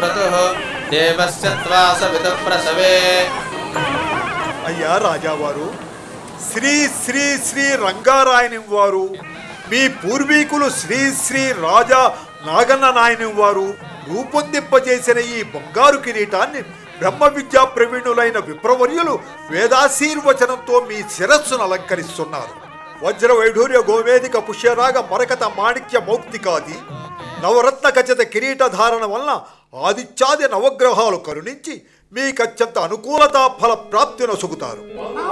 క్రతుః దేవస్య త్వా సవిత ప్రసవే అయ్యా రాజావారు శ్రీ శ్రీ శ్రీ రంగారాయణం వారు మీ పూర్వీకులు శ్రీ శ్రీ రాజా నాగన్న నాయనం వారు రూపొందింపజేసిన ఈ బంగారు కిరీటాన్ని బ్రహ్మ విద్యా ప్రవీణులైన విప్రవర్యులు వేదాశీర్వచనంతో మీ శిరస్సును అలంకరిస్తున్నారు వజ్ర వైఢూర్య గోవేదిక పుష్యరాగ మరకత మాణిక్య మౌక్తికాది నవరత్న ఖచ్చిత కిరీట ధారణ వలన ఆదిత్యాది నవగ్రహాలు కరుణించి మీకత్యంత అనుకూలతా ఫల ప్రాప్తి నొసుగుతారు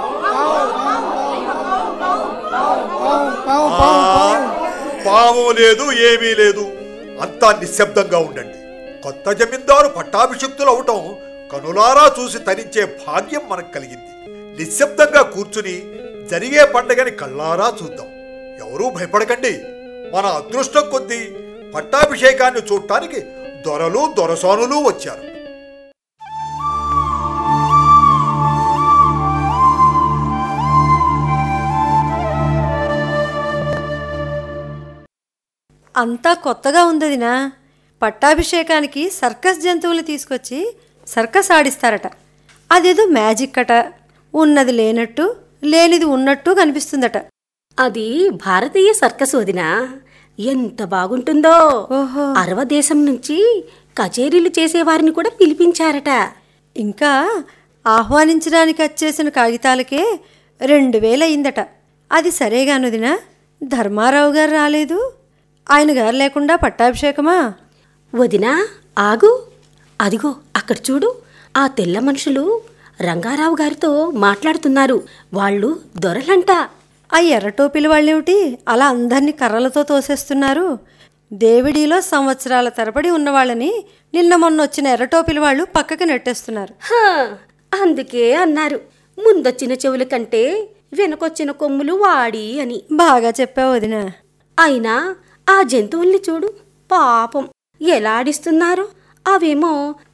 ఆ, పాము లేదు ఏమీ లేదు అంతా నిశ్శబ్దంగా ఉండండి కొత్త జమీందారు పట్టాభిషిక్తులు అవటం కనులారా చూసి తరించే భాగ్యం మనకు కలిగింది నిశ్శబ్దంగా కూర్చుని జరిగే పండగని కళ్ళారా చూద్దాం ఎవరూ భయపడకండి మన అదృష్టం కొద్దీ పట్టాభిషేకాన్ని చూడటానికి దొరలు దొరసానులు వచ్చారు అంతా కొత్తగా ఉందదినా పట్టాభిషేకానికి సర్కస్ జంతువులు తీసుకొచ్చి సర్కస్ ఆడిస్తారట అదేదో మ్యాజిక్ అట ఉన్నది లేనట్టు లేనిది ఉన్నట్టు కనిపిస్తుందట అది భారతీయ సర్కస్ వదినా ఎంత బాగుంటుందో ఓహో. అరవ దేశం నుంచి కచేరీలు చేసేవారిని కూడా పిలిపించారట ఇంకా ఆహ్వానించడానికి వచ్చేసిన కాగితాలకే రెండు వేలు అయిందట అది సరేగానుదినా ధర్మారావు గారు రాలేదు ఆయన గారు లేకుండా పట్టాభిషేకమా వదినా ఆగు అదిగో అక్కడ చూడు ఆ తెల్ల మనుషులు రంగారావు గారితో మాట్లాడుతున్నారు వాళ్ళు దొరలంట ఆ ఎర్ర టోపీల వాళ్ళేమిటి అలా అందరినీ కర్రలతో తోసేస్తున్నారు దేవిడిలో సంవత్సరాల తరబడి ఉన్నవాళ్ళని నిన్న మొన్న వచ్చిన ఎర్ర టోపీల వాళ్ళు పక్కకి నెట్టేస్తున్నారు హా, అందుకే అన్నారు ముందొచ్చిన చెవుల కంటే వెనకొచ్చిన కొమ్ములు వాడి అని బాగా చెప్పావు వదినా అయినా ఆ జంతువుల్ని చూడు పాపం ఎలా ఆడిస్తున్నారో అవేమో